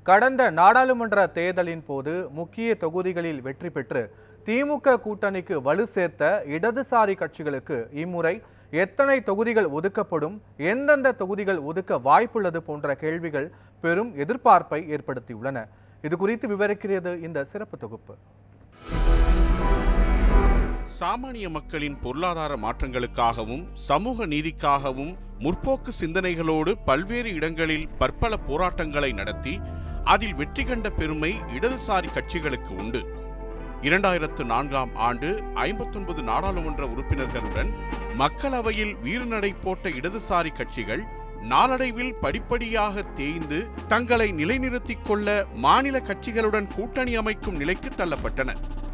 கடந்த நாடாளுமன்ற தேர்தலின் போது முக்கிய தொகுதிகளில் வெற்றி பெற்று திமுக கூட்டணிக்கு வலு சேர்த்த இடதுசாரி கட்சிகளுக்கு இம்முறை எத்தனை தொகுதிகள் ஒதுக்கப்படும் எந்தெந்த தொகுதிகள் ஒதுக்க வாய்ப்புள்ளது போன்ற கேள்விகள் பெரும் எதிர்பார்ப்பை ஏற்படுத்தியுள்ளன இது குறித்து விவரிக்கிறது இந்த சிறப்பு தொகுப்பு சாமானிய மக்களின் பொருளாதார மாற்றங்களுக்காகவும் சமூக நீதிக்காகவும் முற்போக்கு சிந்தனைகளோடு பல்வேறு இடங்களில் பற்பல போராட்டங்களை நடத்தி அதில் வெற்றி கண்ட பெருமை இடதுசாரி கட்சிகளுக்கு உண்டு இரண்டாயிரத்து நான்காம் ஆண்டு ஐம்பத்தொன்பது நாடாளுமன்ற உறுப்பினர்களுடன் மக்களவையில் வீறுநடை போட்ட இடதுசாரி கட்சிகள் நாளடைவில் படிப்படியாக தேய்ந்து தங்களை நிலைநிறுத்திக் கொள்ள மாநில கட்சிகளுடன் கூட்டணி அமைக்கும் நிலைக்கு தள்ளப்பட்டன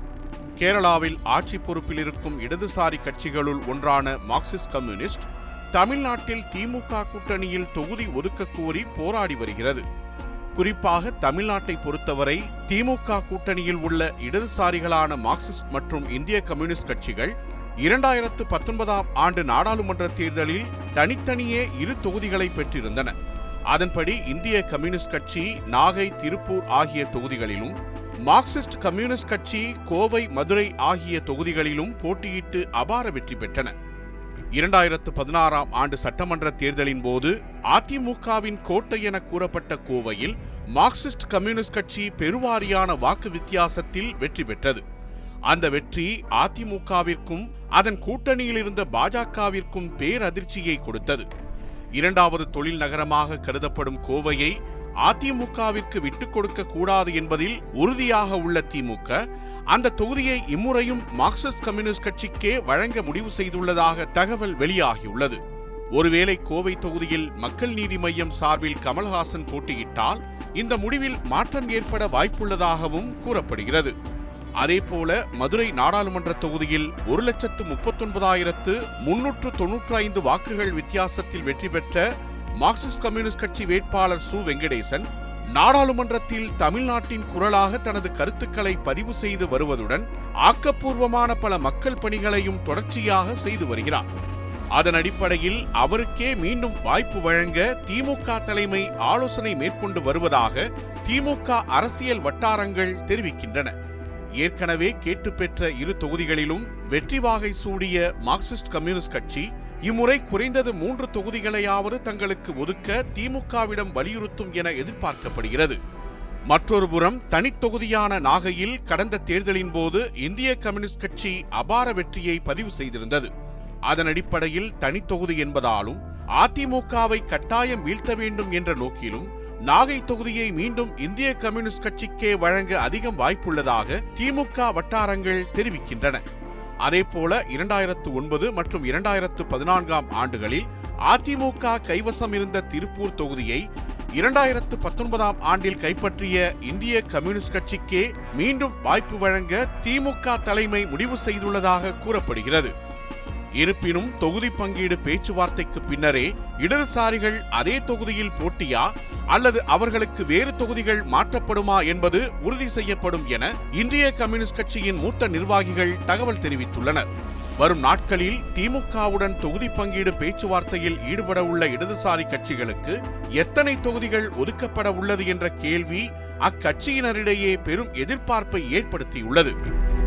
கேரளாவில் ஆட்சி பொறுப்பில் இருக்கும் இடதுசாரி கட்சிகளுள் ஒன்றான மார்க்சிஸ்ட் கம்யூனிஸ்ட் தமிழ்நாட்டில் திமுக கூட்டணியில் தொகுதி ஒதுக்க கோரி போராடி வருகிறது குறிப்பாக தமிழ்நாட்டை பொறுத்தவரை திமுக கூட்டணியில் உள்ள இடதுசாரிகளான மார்க்சிஸ்ட் மற்றும் இந்திய கம்யூனிஸ்ட் கட்சிகள் இரண்டாயிரத்து பத்தொன்பதாம் ஆண்டு நாடாளுமன்ற தேர்தலில் தனித்தனியே இரு தொகுதிகளை பெற்றிருந்தன அதன்படி இந்திய கம்யூனிஸ்ட் கட்சி நாகை திருப்பூர் ஆகிய தொகுதிகளிலும் மார்க்சிஸ்ட் கம்யூனிஸ்ட் கட்சி கோவை மதுரை ஆகிய தொகுதிகளிலும் போட்டியிட்டு அபார வெற்றி பெற்றன இரண்டாயிரத்து பதினாறாம் ஆண்டு சட்டமன்ற தேர்தலின் போது அதிமுகவின் கோட்டை என கூறப்பட்ட கோவையில் மார்க்சிஸ்ட் கம்யூனிஸ்ட் கட்சி பெருவாரியான வாக்கு வித்தியாசத்தில் வெற்றி பெற்றது அந்த வெற்றி அதிமுகவிற்கும் அதன் கூட்டணியில் இருந்த பாஜகவிற்கும் பேரதிர்ச்சியை கொடுத்தது இரண்டாவது தொழில் நகரமாக கருதப்படும் கோவையை அதிமுகவிற்கு விட்டுக் கொடுக்க கூடாது என்பதில் உறுதியாக உள்ள திமுக அந்த தொகுதியை இம்முறையும் மார்க்சிஸ்ட் கம்யூனிஸ்ட் கட்சிக்கே வழங்க முடிவு செய்துள்ளதாக தகவல் வெளியாகியுள்ளது ஒருவேளை கோவை தொகுதியில் மக்கள் நீதி மய்யம் சார்பில் கமல்ஹாசன் போட்டியிட்டால் இந்த முடிவில் மாற்றம் ஏற்பட வாய்ப்புள்ளதாகவும் கூறப்படுகிறது அதேபோல மதுரை நாடாளுமன்ற தொகுதியில் ஒரு லட்சத்து முப்பத்தொன்பதாயிரத்து முன்னூற்று தொன்னூற்று ஐந்து வாக்குகள் வித்தியாசத்தில் வெற்றி பெற்ற மார்க்சிஸ்ட் கம்யூனிஸ்ட் கட்சி வேட்பாளர் சு வெங்கடேசன் நாடாளுமன்றத்தில் தமிழ்நாட்டின் குரலாக தனது கருத்துக்களை பதிவு செய்து வருவதுடன் ஆக்கப்பூர்வமான பல மக்கள் பணிகளையும் தொடர்ச்சியாக செய்து வருகிறார் அதன் அடிப்படையில் அவருக்கே மீண்டும் வாய்ப்பு வழங்க திமுக தலைமை ஆலோசனை மேற்கொண்டு வருவதாக திமுக அரசியல் வட்டாரங்கள் தெரிவிக்கின்றன ஏற்கனவே கேட்டு பெற்ற இரு தொகுதிகளிலும் வெற்றி வாகை சூடிய மார்க்சிஸ்ட் கம்யூனிஸ்ட் கட்சி இம்முறை குறைந்தது மூன்று தொகுதிகளையாவது தங்களுக்கு ஒதுக்க திமுகவிடம் வலியுறுத்தும் என எதிர்பார்க்கப்படுகிறது மற்றொரு புறம் தனித்தொகுதியான நாகையில் கடந்த தேர்தலின் போது இந்திய கம்யூனிஸ்ட் கட்சி அபார வெற்றியை பதிவு செய்திருந்தது அதன் அடிப்படையில் தனித்தொகுதி என்பதாலும் அதிமுகவை கட்டாயம் வீழ்த்த வேண்டும் என்ற நோக்கிலும் நாகை தொகுதியை மீண்டும் இந்திய கம்யூனிஸ்ட் கட்சிக்கே வழங்க அதிகம் வாய்ப்புள்ளதாக திமுக வட்டாரங்கள் தெரிவிக்கின்றன அதேபோல இரண்டாயிரத்து ஒன்பது மற்றும் இரண்டாயிரத்து பதினான்காம் ஆண்டுகளில் அதிமுக கைவசம் இருந்த திருப்பூர் தொகுதியை இரண்டாயிரத்து பத்தொன்பதாம் ஆண்டில் கைப்பற்றிய இந்திய கம்யூனிஸ்ட் கட்சிக்கே மீண்டும் வாய்ப்பு வழங்க திமுக தலைமை முடிவு செய்துள்ளதாக கூறப்படுகிறது இருப்பினும் தொகுதி பங்கீடு பேச்சுவார்த்தைக்கு பின்னரே இடதுசாரிகள் அதே தொகுதியில் போட்டியா அல்லது அவர்களுக்கு வேறு தொகுதிகள் மாற்றப்படுமா என்பது உறுதி செய்யப்படும் என இந்திய கம்யூனிஸ்ட் கட்சியின் மூத்த நிர்வாகிகள் தகவல் தெரிவித்துள்ளனர் வரும் நாட்களில் திமுகவுடன் தொகுதி பங்கீடு பேச்சுவார்த்தையில் ஈடுபட உள்ள இடதுசாரி கட்சிகளுக்கு எத்தனை தொகுதிகள் ஒதுக்கப்பட உள்ளது என்ற கேள்வி அக்கட்சியினரிடையே பெரும் எதிர்பார்ப்பை ஏற்படுத்தியுள்ளது